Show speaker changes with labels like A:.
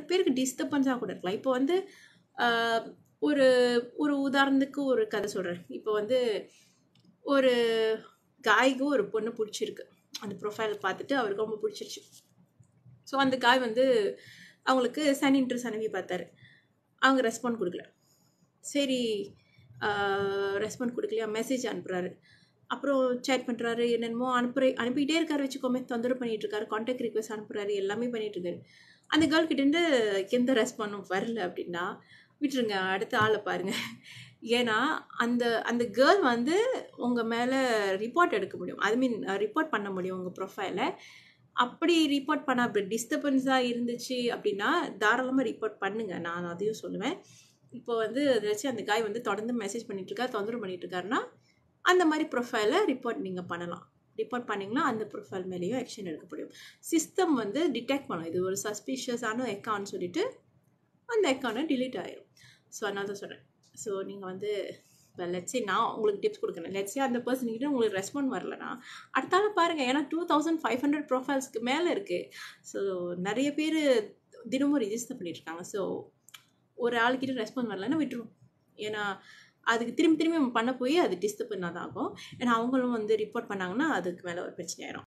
A: பேருக்கு டிஸ்டர்பன்ஸாக கூட இருக்கலாம் இப்போ வந்து ஆஹ், ஒரு ஒரு உதாரணத்துக்கு ஒரு கதை சொல்கிறேன் இப்போ வந்து ஒரு காய்க்கு ஒரு பொண்ணு பிடிச்சிருக்கு அந்த ப்ரொஃபைல் பார்த்துட்டு அவருக்கு ரொம்ப பிடிச்சிருச்சு ஸோ அந்த காய் வந்து அவங்களுக்கு சன் இன்ட்ரெஸ்ட் அனுப்பி பார்த்தாரு அவங்க ரெஸ்பாண்ட் கொடுக்கல சரி ரெஸ்பாண்ட் கொடுக்கலையா மெசேஜ் அனுப்புகிறாரு அப்புறம் சேட் பண்ணுறாரு என்னென்னமோ அனுப்புற அனுப்பிக்கிட்டே இருக்காரு வச்சுக்கோமே தொந்தரவு பண்ணிட்டு இருக்காரு கான்டாக்ட் ரிக்வெஸ்ட் அனுப்புறாரு எல்லாமே பண்ணிட்டு இருக்காரு அந்த கேர்ள் கிட்டேருந்து எந்த ரெஸ்பாண்டும் வரல அப்படின்னா விட்டுருங்க அடுத்த ஆளை பாருங்க ஏன்னா அந்த அந்த கேர்ள் வந்து உங்கள் மேலே ரிப்போர்ட் எடுக்க முடியும் ஐ மீன் ரிப்போர்ட் பண்ண முடியும் உங்கள் ப்ரொஃபைலை அப்படி ரிப்போர்ட் பண்ண அப்படி டிஸ்டர்பன்ஸாக இருந்துச்சு அப்படின்னா தாராளமாக ரிப்போர்ட் பண்ணுங்க நான் அதையும் சொல்லுவேன் இப்போ வந்து ஏதாச்சும் அந்த காய் வந்து தொடர்ந்து மெசேஜ் பண்ணிட்டு இருக்காரு தொந்தரவு பண்ணிட்டு இருக்காருன்னா அந்த மாதிரி ப்ரொஃபைலை ரிப்போர்ட் நீங்கள் பண்ணலாம் ரிப்போர்ட் பண்ணிங்கன்னா அந்த ப்ரொஃபைல் மேலேயும் ஆக்ஷன் எடுக்க முடியும் சிஸ்டம் வந்து டிடெக்ட் பண்ணும் இது ஒரு சஸ்பீஷியஸான அக்கௌண்ட் சொல்லிட்டு அந்த அக்கௌண்ட்டை delete ஆயிரும் ஸோ அதனால தான் சொல்கிறேன் ஸோ நீங்கள் வந்து இப்போ லெட்ஸே நான் உங்களுக்கு டிப்ஸ் கொடுக்குறேன் லெட்ஸே அந்த பர்சன் கிட்ட உங்களுக்கு ரெஸ்பாண்ட் வரலனா அடுத்தால பாருங்கள் ஏன்னா டூ தௌசண்ட் ஃபைவ் ஹண்ட்ரட் ப்ரொஃபைல்ஸ்க்கு மேலே இருக்குது ஸோ நிறைய பேர் தினமும் ரிஜிஸ்டர் பண்ணியிருக்காங்க ஸோ ஒரு ஆள்கிட்ட ரெஸ்பாண்ட் வரலன்னா விட்டுரும் ஏன்னா அதுக்கு திரும்பி திரும்பி நம்ம பண்ண போய் அது டிஸ்டர்ப் பண்ணாதான் ஆகும் ஏன்னா அவங்களும் வந்து ரிப்போர்ட் பண்ணாங்கன்னா அதுக்கு மேலே ஒரு பிரச்சனை ஆயிரும்